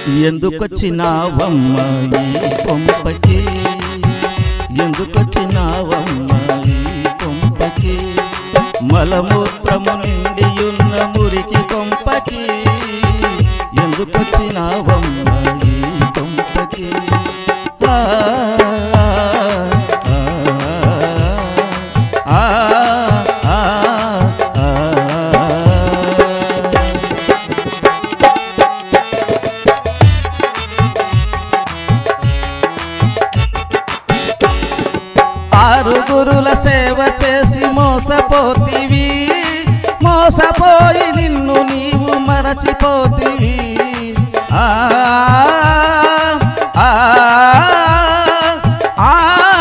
ఎందుకొచ్చినావమ్మ ఈ కొంపకి ఎందుకొచ్చినావమ్మ ఈ కొంపకి మలమూత్రము నిండియున్న మురికి కొంపకి ఎందుకొచ్చినావమ్మ ఈ కొంపకి ఆ, ఆ, ఆ, ఆ, ఆ, ఆ. ఆరుగురుల సేవ చేసి మోసపోతివి మోసపోయి నిన్ను నీవు మరచిపోతివి ఆ ఆ, ఆ,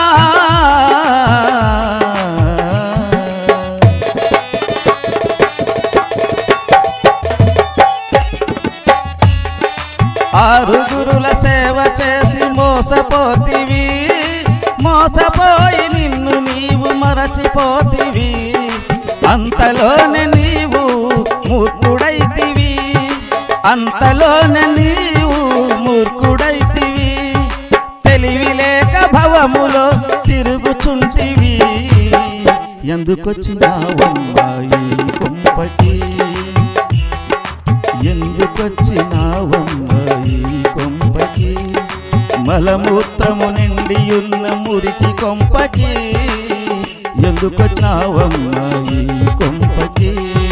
ఆరుగురుల సేవ చేసి మోసపోతివి మోసపోయి నిన్ను నీవు మరచిపోతివి అంతలోనే నీవు మూర్ఖుడైతివి అంతలోనే నీవు మూర్ఖుడైతివి తెలివి లేక భవములో తిరుగుచుంటివి ఎందుకొచ్చినావమ్మాయి కొంపకి ఎందుకొచ్చినావమ్మాయి కొంపకి మలమూత్రము నిండియున్న మురికి కొంపకి ఎందుకొచ్చినావమ్మాయి కొంపకి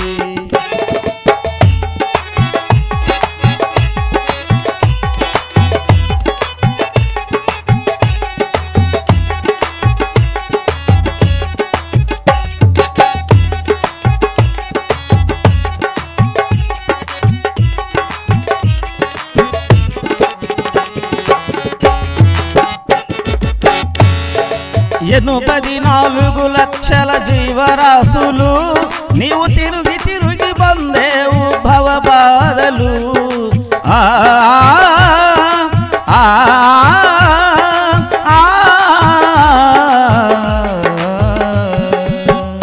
ఎనుపది నాలుగు లక్షల జీవరాశులు నీవు తిరిగి తిరిగి బందేవు భవబాధలు ఆ ఆ, ఆ, ఆ.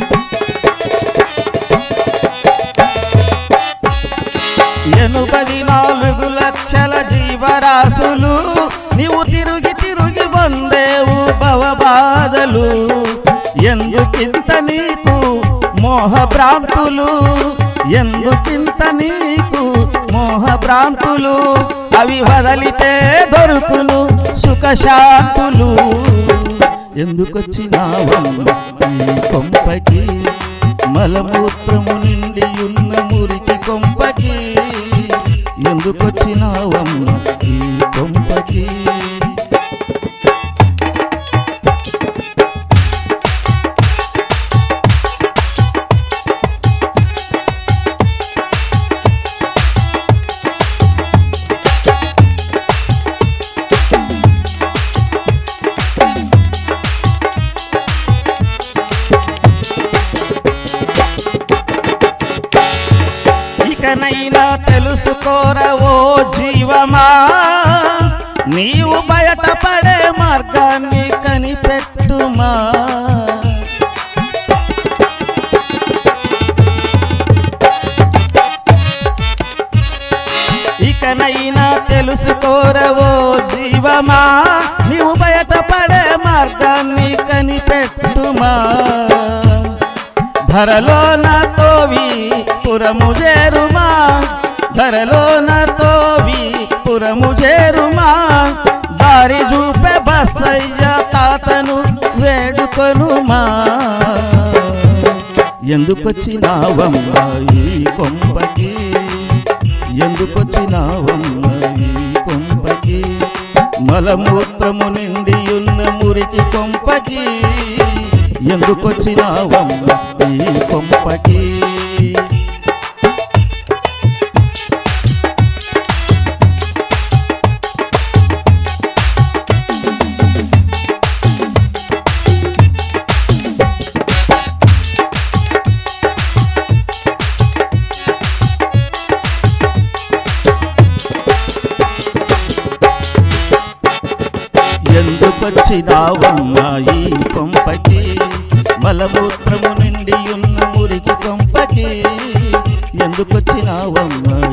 ఎనుపది నాలుగు లక్షల జీవరాశులు నీవు తిరిగి తిరిగి పొందేవు భవబాధలు ఎందుకింత నీకు మోహ భ్రాంతులు ఎందుకింత నీకు మోహ భ్రాంతులు అవి వదలితే దొరుకును సుఖశాంతులు ఎందుకొచ్చినావమ్మ ఈ కొంపకి మలమూత్రము నిండి ఉన్న మురికి కొంపకి ఎందుకొచ్చినావమ్మ ఈ కొంపకి ఇకనైనా తెలుసుకోరవో జీవమా నీవు బయటపడే మార్గాన్ని కనిపెట్టుమా ఇకనైనా తెలుసుకోరవో జీవమా నీవు బయటపడే మార్గాన్ని కనిపెట్టుమా ధరలో తోవి పురము చేరుమా ధరలో తోవి పురము చేరుమా దారి చూపే బస్సయ్య తాతను వేడుకొనుమా ఎందుకొచ్చినావమ్మ ఈ కొంపకి ఎందుకొచ్చినావమ్మ ఈ కొంపకి మలమూత్రము నిండి ఉన్న మురికి కొంపకి ఎందుకొచ్చినావమ్మ ఈ కొంపకి ఎందుకొచ్చినావమ్మ ఈ కొంపకి మలమూత్రము నిండి ఉన్న మురికి కొంపకి ఎందుకొచ్చినావమ్మ